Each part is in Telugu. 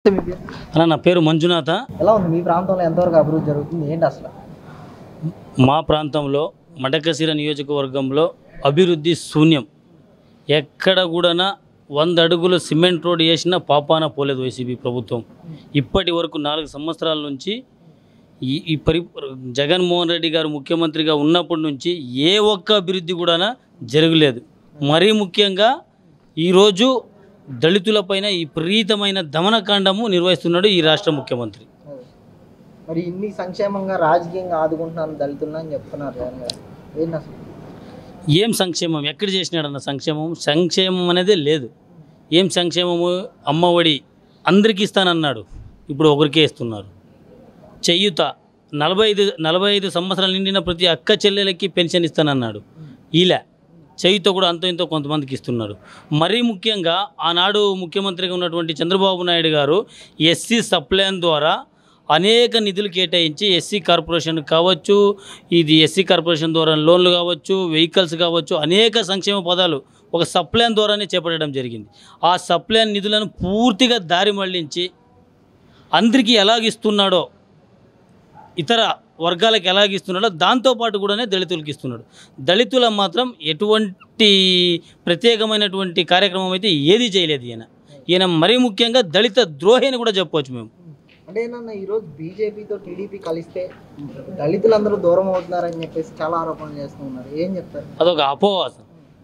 నమస్తే మీ పేరు అన్న నా పేరు మంజునాథ ఎలా ఉంది మీ ప్రాంతంలో ఎంతవరకు అభివృద్ధి జరుగుతుంది ఏంటి అసలు మా ప్రాంతంలో మడకశిర నియోజకవర్గంలో అభివృద్ధి శూన్యం ఎక్కడ కూడా వంద అడుగులు సిమెంట్ రోడ్ వేసినా పాపాన పోలేదు వైసీపీ ప్రభుత్వం ఇప్పటి వరకు నాలుగు సంవత్సరాల నుంచి ఈ ఈ పరి జగన్మోహన్ రెడ్డి గారు ముఖ్యమంత్రిగా ఉన్నప్పటి నుంచి ఏ ఒక్క అభివృద్ధి కూడా జరగలేదు మరీ ముఖ్యంగా ఈరోజు దళితులపైన ఈ విపరీతమైన దమనకాండము నిర్వహిస్తున్నాడు ఈ రాష్ట్ర ముఖ్యమంత్రి మరి ఇన్ని సంక్షేమంగా రాజకీయంగా ఆదుకుంటున్నాను దళితులను అని చెప్తున్నారు జగన్ గారు ఏంటి అసలు ఏం సంక్షేమం ఎక్కడ చేసినాడన్న సంక్షేమం సంక్షేమం అనేదే లేదు ఏం సంక్షేమము అమ్మఒడి అందరికీ ఇస్తానన్నాడు ఇప్పుడు ఒకరికే ఇస్తున్నారు చెయ్యుత నలభై ఐదు నలభై ఐదు సంవత్సరాలు నిండిన ప్రతి అక్క చెల్లెలకి పెన్షన్ ఇస్తానన్నాడు ఇలా చేయుత కూడా అంతో ఇంతో కొంతమందికి ఇస్తున్నారు మరీ ముఖ్యంగా ఆనాడు ముఖ్యమంత్రిగా ఉన్నటువంటి చంద్రబాబు నాయుడు గారు ఎస్సీ సప్లైన్ ద్వారా అనేక నిధులు కేటాయించి ఎస్సీ కార్పొరేషన్ కావచ్చు ఇది ఎస్సీ కార్పొరేషన్ ద్వారా లోన్లు కావచ్చు వెహికల్స్ కావచ్చు అనేక సంక్షేమ పదాలు ఒక సప్లైన్ ద్వారానే చేపట్టడం జరిగింది ఆ సప్లైన్ నిధులను పూర్తిగా దారి మళ్లించి అందరికీ ఎలాగిస్తున్నాడో ఇతర వర్గాలకు ఎలాగ ఇస్తున్నాడో దాంతోపాటు కూడానే దళితులకు ఇస్తున్నాడు దళితుల మాత్రం ఎటువంటి ప్రత్యేకమైనటువంటి కార్యక్రమం అయితే ఏది చేయలేదు ఈయన ఈయన మరీ ముఖ్యంగా దళిత ద్రోహి అని కూడా చెప్పవచ్చు మేము అంటే ఏంటన్నా ఈరోజు బీజేపీతో టీడీపీ కలిస్తే దళితులందరూ దూరం అవుతున్నారని చెప్పేసి చాలా ఆరోపణలు చేస్తూ ఉన్నారు ఏం చెప్తారు అదొక అపోహ అసలు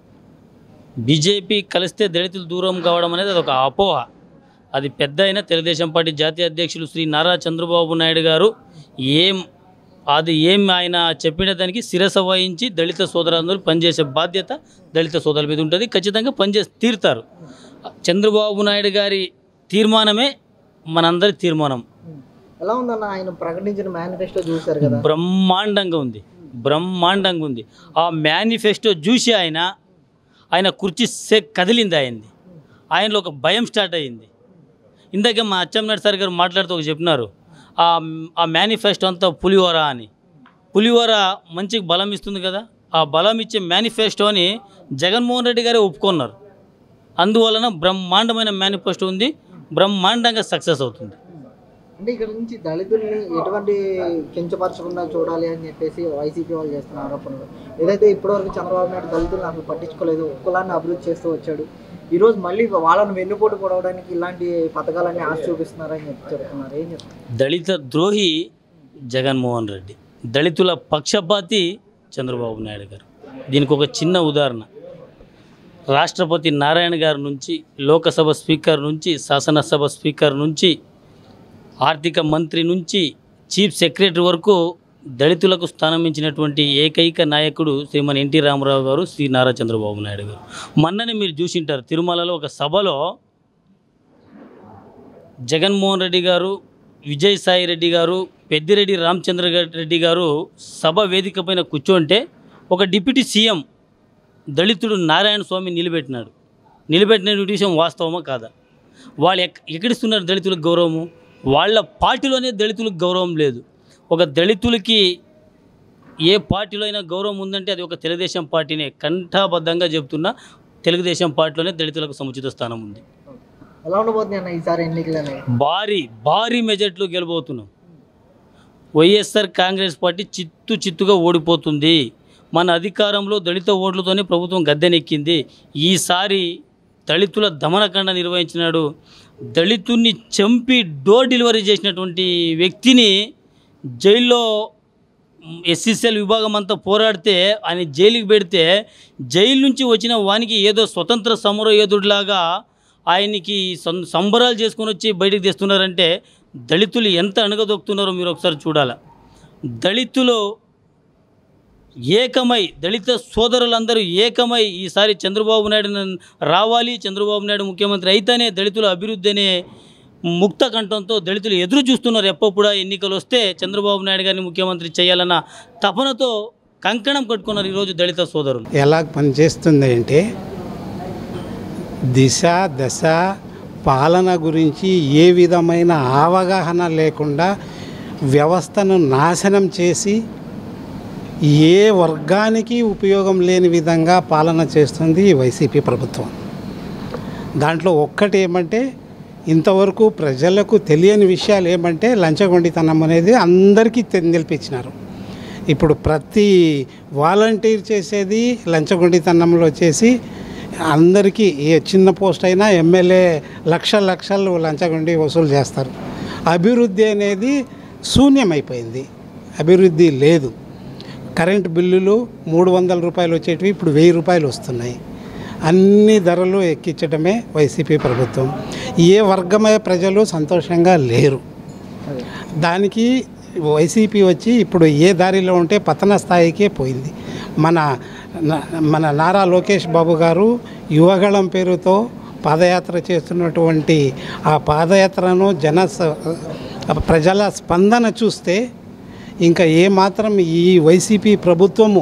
బీజేపీ కలిస్తే దళితులు దూరం కావడం అనేది అదొక అపోహ అది పెద్ద అయిన తెలుగుదేశం పార్టీ జాతీయ అధ్యక్షులు శ్రీ నారా చంద్రబాబు నాయుడు గారు ఏం అది ఏం ఆయన చెప్పిన దానికి శిరస వహించి దళిత సోదరులందరూ పనిచేసే బాధ్యత దళిత సోదరుల మీద ఉంటుంది ఖచ్చితంగా పనిచేసి తీరుతారు చంద్రబాబు నాయుడు గారి తీర్మానమే మనందరి తీర్మానం ఎలా ఉందన్న ఆయన ప్రకటించిన మేనిఫెస్టో చూశారు కదా బ్రహ్మాండంగా ఉంది బ్రహ్మాండంగా ఉంది ఆ మేనిఫెస్టో చూసి ఆయన ఆయన కుర్చీ సే కదిలింది ఆయనది ఆయనలో ఒక భయం స్టార్ట్ అయ్యింది ఇందాక మా అచ్చెన్నాయుడు సార్ గారు మాట్లాడుతూ ఒక చెప్పినారు ఆ ఆ మేనిఫెస్టో అంతా పులిహోర అని పులిహోర మంచి బలం ఇస్తుంది కదా ఆ బలం ఇచ్చే మేనిఫెస్టోని జగన్మోహన్ రెడ్డి గారే ఒప్పుకున్నారు అందువలన బ్రహ్మాండమైన మేనిఫెస్టో ఉంది బ్రహ్మాండంగా సక్సెస్ అవుతుంది అంటే ఇక్కడ నుంచి దళితుల్ని ఎటువంటి కించపరచకుండా చూడాలి అని చెప్పేసి వైసీపీ వాళ్ళు చేస్తున్న ఆరోపణలు ఏదైతే ఇప్పటివరకు చంద్రబాబు నాయుడు దళితులను అసలు పట్టించుకోలేదు కులాన్ని అభివృద్ధి చేస్తూ వచ్చాడు ఈరోజు మళ్ళీ వాళ్ళని వెన్నుపోటు పొడవడానికి ఇలాంటి పథకాలన్నీ ఆశ చూపిస్తున్నారని చెప్పి చెప్తున్నారు ఏం చెప్తారు దళిత ద్రోహి జగన్మోహన్ రెడ్డి దళితుల పక్షపాతి చంద్రబాబు నాయుడు గారు దీనికి ఒక చిన్న ఉదాహరణ రాష్ట్రపతి నారాయణ గారి నుంచి లోకసభ స్పీకర్ నుంచి శాసనసభ స్పీకర్ నుంచి ఆర్థిక మంత్రి నుంచి చీఫ్ సెక్రటరీ వరకు దళితులకు స్థానం ఇచ్చినటువంటి ఏకైక నాయకుడు శ్రీమన్ ఎన్టీ రామారావు గారు శ్రీ నారా చంద్రబాబు నాయుడు గారు మొన్ననే మీరు చూసింటారు తిరుమలలో ఒక సభలో జగన్మోహన్ రెడ్డి గారు విజయసాయి రెడ్డి గారు పెద్దిరెడ్డి రామచంద్ర రెడ్డి గారు సభ వేదిక పైన కూర్చోంటే ఒక డిప్యూటీ సీఎం దళితుడు నారాయణ స్వామి నిలబెట్టినాడు నిలబెట్టిన విషయం వాస్తవమా కాదా వాళ్ళు ఎక్ ఎక్కడిస్తున్నారు దళితులకు గౌరవము వాళ్ళ పార్టీలోనే దళితులకు గౌరవం లేదు ఒక దళితులకి ఏ పార్టీలో అయినా గౌరవం ఉందంటే అది ఒక తెలుగుదేశం పార్టీనే కంఠాబద్ధంగా చెప్తున్నా తెలుగుదేశం పార్టీలోనే దళితులకు సముచిత స్థానం ఉంది ఎలా ఉండబోతుంది అన్న ఈసారి ఎన్నికలు అనేవి భారీ భారీ మెజార్టీలో గెలబోతున్నాం వైఎస్ఆర్ కాంగ్రెస్ పార్టీ చిత్తు చిత్తుగా ఓడిపోతుంది మన అధికారంలో దళిత ఓట్లతోనే ప్రభుత్వం గద్దెనెక్కింది ఈసారి దళితుల దమనకాండ నిర్వహించినాడు దళితుల్ని చంపి డోర్ డెలివరీ చేసినటువంటి వ్యక్తిని జైల్లో ఎస్సీసీఎల్ విభాగం అంతా పోరాడితే ఆయన జైలుకి పెడితే జైలు నుంచి వచ్చిన వానికి ఏదో స్వతంత్ర సమర యోధుడిలాగా ఆయనకి సం సంబరాలు చేసుకొని వచ్చి బయటికి తెస్తున్నారంటే దళితులు ఎంత అణగదొక్కుతున్నారో మీరు ఒకసారి చూడాల దళితులు ఏకమై దళిత సోదరులందరూ ఏకమై ఈసారి చంద్రబాబు నాయుడు రావాలి చంద్రబాబు నాయుడు ముఖ్యమంత్రి అయితేనే దళితుల అభివృద్ధి అనే ముక్త కంఠంతో దళితులు ఎదురు చూస్తున్నారు ఎప్పుడా ఎన్నికలు వస్తే చంద్రబాబు నాయుడు గారిని ముఖ్యమంత్రి చేయాలన్న తపనతో కంకణం కట్టుకున్నారు ఈరోజు దళిత సోదరులు ఎలా పనిచేస్తుంది అంటే దిశ దశ పాలన గురించి ఏ విధమైన అవగాహన లేకుండా వ్యవస్థను నాశనం చేసి ఏ వర్గానికి ఉపయోగం లేని విధంగా పాలన చేస్తుంది ఈ వైసీపీ ప్రభుత్వం దాంట్లో ఒక్కటి ఏమంటే ఇంతవరకు ప్రజలకు తెలియని విషయాలు ఏమంటే లంచగొండితనం అనేది అందరికీ తె- నిలిపించినారు ఇప్పుడు ప్రతి వాలంటీర్ చేసేది లంచగొండితనంలో చేసి అందరికీ ఏ చిన్న పోస్ట్ అయినా ఎమ్మెల్యే లక్ష లక్షలు లంచగొండి వసూలు చేస్తారు అభివృద్ధి అనేది శూన్యమైపోయింది అభివృద్ధి లేదు కరెంటు బిల్లులు మూడు వందల రూపాయలు వచ్చేటివి ఇప్పుడు వెయ్యి రూపాయలు వస్తున్నాయి అన్ని ధరలు ఎక్కించడమే వైసీపీ ప్రభుత్వం ఏ వర్గమే ప్రజలు సంతోషంగా లేరు దానికి వైసీపీ వచ్చి ఇప్పుడు ఏ దారిలో ఉంటే పతన స్థాయికే పోయింది మన న- మన నారా లోకేష్ బాబు గారు యువగళం పేరుతో పాదయాత్ర చేస్తున్నటువంటి ఆ పాదయాత్రను జన స- ప్రజల స్పందన చూస్తే ఇంకా ఏమాత్రం ఈ వైసీపీ ప్రభుత్వము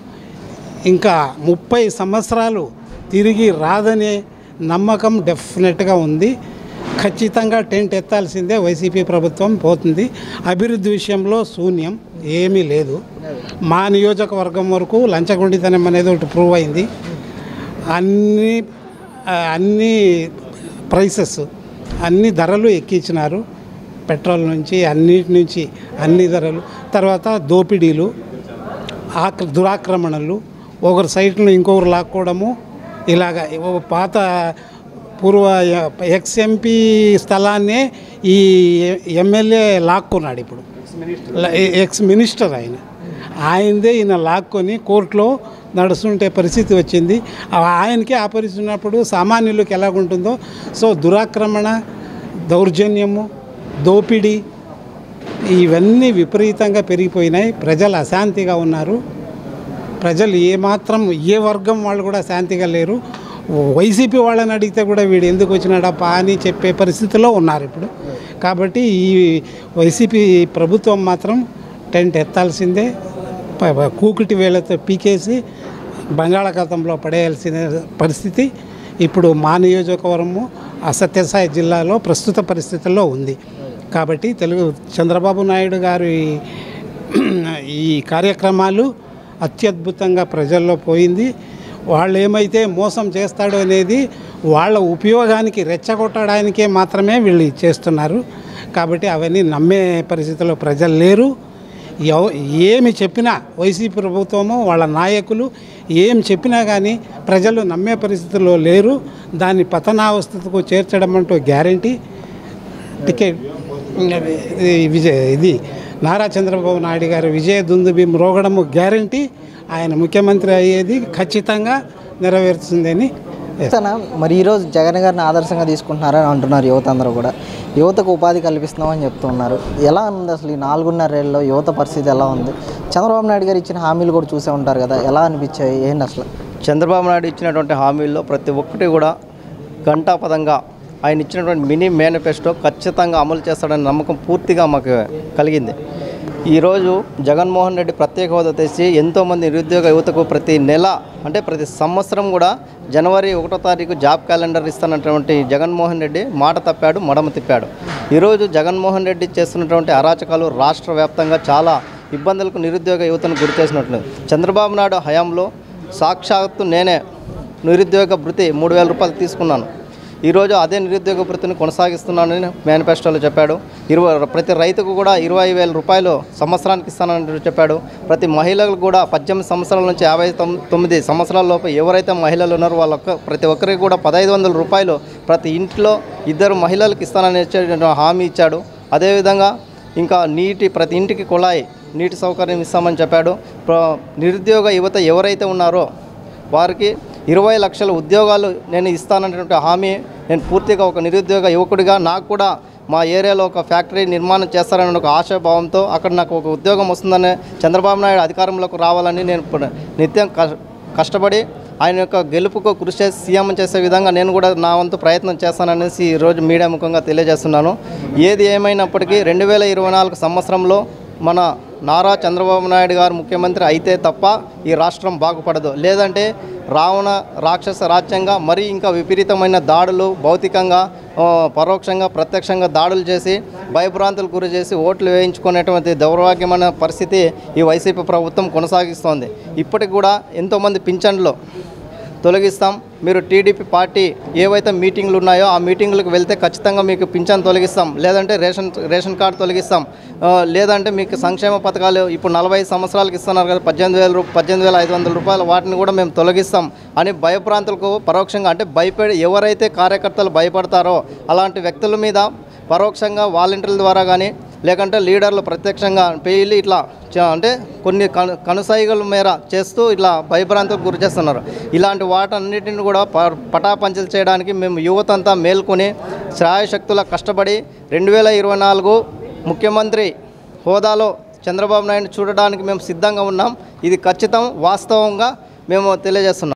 ఇంకా ముప్పై సంవత్సరాలు తిరిగి రాదనే నమ్మకం డెఫినెట్గా ఉంది ఖచ్చితంగా టెంట్ ఎత్తాల్సిందే వైసీపీ ప్రభుత్వం పోతుంది అభివృద్ధి విషయంలో శూన్యం ఏమీ లేదు మా నియోజకవర్గం వరకు లంచగొండితనం అనేది ఒకటి ప్రూవ్ అయింది అన్ని ఆ, అన్ని ప్రైసెస్ అన్ని ధరలు ఎక్కించినారు పెట్రోల్ నుంచి అన్నిటి నుంచి అన్ని ధరలు తర్వాత దోపిడీలు ఆక్ర దురాక్రమణలు ఒకరి సైట్ను ఇంకొకరు లాక్కోవడము ఇలాగ ఓ పాత పూర్వ ఎక్స్ ఎంపీ స్థలాన్నే ఈ ఎమ్మెల్యే లాక్కున్నాడు ఇప్పుడు ఎక్స్ మినిస్టర్ ఆయన ఆయనదే ఈయన లాక్కొని కోర్టులో నడుస్తుంటే పరిస్థితి వచ్చింది ఆ ఆయనకే ఆ పరిస్థితి ఉన్నప్పుడు సామాన్యులకు ఎలాగుంటుందో సో దురాక్రమణ దౌర్జన్యము దోపిడీ ఇవన్నీ విపరీతంగా పెరిగిపోయినాయి ప్రజలు అశాంతిగా ఉన్నారు ప్రజలు ఏమాత్రం ఏ వర్గం వాళ్ళు కూడా శాంతిగా లేరు వైసీపీ వాళ్ళని అడిగితే కూడా వీడు ఎందుకు వచ్చినాడప్పా అని చెప్పే పరిస్థితిలో ఉన్నారు ఇప్పుడు కాబట్టి ఈ వైసీపీ ప్రభుత్వం మాత్రం టెంట్ ఎత్తాల్సిందే ప- ప- కూకుటి వేళతో పీకేసి బంగాళాఖాతంలో పడేయాల్సిన పరిస్థితి ఇప్పుడు మా నియోజకవర్గము ఆ సత్యసాయి జిల్లాలో ప్రస్తుత పరిస్థితుల్లో ఉంది కాబట్టి తెలుగు చంద్రబాబు నాయుడు గారి ఈ కార్యక్రమాలు అత్యద్భుతంగా ప్రజల్లో పోయింది వాళ్ళు ఏమైతే మోసం చేస్తాడో అనేది వాళ్ళ ఉపయోగానికి రెచ్చగొట్టడానికే మాత్రమే వీళ్ళు చేస్తున్నారు కాబట్టి అవన్నీ నమ్మే పరిస్థితిలో ప్రజలు లేరు ఎవ ఏమి చెప్పినా వైసీపీ ప్రభుత్వము వాళ్ళ నాయకులు ఏం చెప్పినా కానీ ప్రజలు నమ్మే పరిస్థితిలో లేరు దాన్ని పతనావస్థకు చేర్చడం అంటూ గ్యారంటీ టికెట్ ఇది విజయ్ ఇది నారా చంద్రబాబు నాయుడు గారి విజయ దుందుబి మ్రోగడము గ్యారంటీ ఆయన ముఖ్యమంత్రి అయ్యేది ఖచ్చితంగా నెరవేరుతుందని తన మరి ఈరోజు జగన్ గారిని ఆదర్శంగా తీసుకుంటున్నారని అంటున్నారు యువత అందరూ కూడా యువతకు ఉపాధి కల్పిస్తున్నామని చెప్తున్నారు ఎలా ఉంది అసలు ఈ నాలుగున్నరేళ్ళలో యువత పరిస్థితి ఎలా ఉంది చంద్రబాబు నాయుడు గారు ఇచ్చిన హామీలు కూడా చూసే ఉంటారు కదా ఎలా అనిపించాయి ఏంటి అసలు చంద్రబాబు నాయుడు ఇచ్చినటువంటి హామీల్లో ప్రతి ఒక్కటి కూడా ఘంటాపదంగా ఆయన ఇచ్చినటువంటి మినీ మేనిఫెస్టో ఖచ్చితంగా అమలు చేస్తాడనే నమ్మకం పూర్తిగా మాకు కలిగింది ఈరోజు జగన్మోహన్ రెడ్డి ప్రత్యేక హోదా తెచ్చి ఎంతోమంది నిరుద్యోగ యువతకు ప్రతి నెల అంటే ప్రతి సంవత్సరం కూడా జనవరి ఒకటో తారీఖు జాబ్ క్యాలెండర్ ఇస్తానటువంటి జగన్మోహన్ రెడ్డి మాట తప్పాడు మడమ తిప్పాడు ఈరోజు జగన్మోహన్ రెడ్డి చేస్తున్నటువంటి అరాచకాలు రాష్ట్ర వ్యాప్తంగా చాలా ఇబ్బందులకు నిరుద్యోగ యువతను గురి చేసినట్లు చంద్రబాబు నాయుడు హయాంలో సాక్షాత్తు నేనే నిరుద్యోగ భృతి మూడు వేల రూపాయలు తీసుకున్నాను ఈరోజు అదే నిరుద్యోగ భృతిని కొనసాగిస్తున్నానని మేనిఫెస్టోలో చెప్పాడు ఇరవై ప్రతి రైతుకు కూడా ఇరవై వేల రూపాయలు సంవత్సరానికి ఇస్తానని చెప్పాడు ప్రతి మహిళలకు కూడా పద్దెనిమిది సంవత్సరాల నుంచి యాభై తొమ్- తొమ్మిది సంవత్సరాల లోపు ఎవరైతే మహిళలు ఉన్నారో వాళ్ళ ప్రతి ఒక్కరికి కూడా పదహైదు వందల రూపాయలు ప్రతి ఇంట్లో ఇద్దరు మహిళలకు ఇస్తానని ఇచ్చే హామీ ఇచ్చాడు అదేవిధంగా ఇంకా నీటి ప్రతి ఇంటికి కుళాయి నీటి సౌకర్యం ఇస్తామని చెప్పాడు ప్ర- నిరుద్యోగ యువత ఎవరైతే ఉన్నారో వారికి ఇరవై లక్షల ఉద్యోగాలు నేను ఇస్తానన్నటువంటి హామీ నేను పూర్తిగా ఒక నిరుద్యోగ యువకుడిగా నాకు కూడా మా ఏరియాలో ఒక ఫ్యాక్టరీ నిర్మాణం చేస్తారని ఒక ఆశాభావంతో అక్కడ నాకు ఒక ఉద్యోగం వస్తుందని చంద్రబాబు నాయుడు అధికారంలోకి రావాలని నేను ఇప్పుడు నిత్యం కష్- కష్టపడి ఆయన యొక్క గెలుపుకు కృషి చేసి సీఎం చేసే విధంగా నేను కూడా నా వంతు ప్రయత్నం చేస్తాననేసి ఈరోజు మీడియా ముఖంగా తెలియజేస్తున్నాను ఏది ఏమైనప్పటికీ రెండు వేల ఇరవై నాలుగు సంవత్సరంలో మన నారా చంద్రబాబు నాయుడు గారు ముఖ్యమంత్రి అయితే తప్ప ఈ రాష్ట్రం బాగుపడదు లేదంటే రావణ రాక్షస రాజ్యంగా మరీ ఇంకా విపరీతమైన దాడులు భౌతికంగా ఆ, పరోక్షంగా ప్రత్యక్షంగా దాడులు చేసి భయభ్రాంతులకు గురి చేసి ఓట్లు వేయించుకునేటువంటి దౌర్భాగ్యమైన పరిస్థితి ఈ వైసీపీ ప్రభుత్వం కొనసాగిస్తోంది ఇప్పటికి కూడా ఎంతోమంది పింఛన్లు తొలగిస్తాం మీరు టీడీపీ పార్టీ ఏవైతే మీటింగ్లు ఉన్నాయో ఆ మీటింగ్లకు వెళ్తే ఖచ్చితంగా మీకు పింఛన్ తొలగిస్తాం లేదంటే రేషన్ రేషన్ కార్డు తొలగిస్తాం ఆ, లేదంటే మీకు సంక్షేమ పథకాలు ఇప్పుడు నలభై ఐదు సంవత్సరాలకు ఇస్తున్నారు కదా పద్దెనిమిది వేల రూ- పద్దెనిమిది వేల ఐదు వందల రూపాయలు వాటిని కూడా మేము తొలగిస్తాం అని భయప్రాంతులకు పరోక్షంగా అంటే భయపడి ఎవరైతే కార్యకర్తలు భయపడతారో అలాంటి వ్యక్తుల మీద పరోక్షంగా వాలంటీర్ల ద్వారా కానీ లేకంటే లీడర్లు ప్రత్యక్షంగా పెళ్ళి ఇట్లా చ- అంటే కొన్ని కను కనుసైగల మేర చేస్తూ ఇట్లా భయభ్రాంతులకు గురి చేస్తున్నారు ఇలాంటి వాటన్నిటిని కూడా ప- పటాపంచలు చేయడానికి మేము యువతంతా మేల్కొని శ్రాయశక్తుల కష్టపడి రెండు వేల ఇరవై నాలుగు ముఖ్యమంత్రి హోదాలో చంద్రబాబు నాయుడు చూడడానికి మేము సిద్ధంగా ఉన్నాం ఇది ఖచ్చితం వాస్తవంగా మేము తెలియజేస్తున్నాం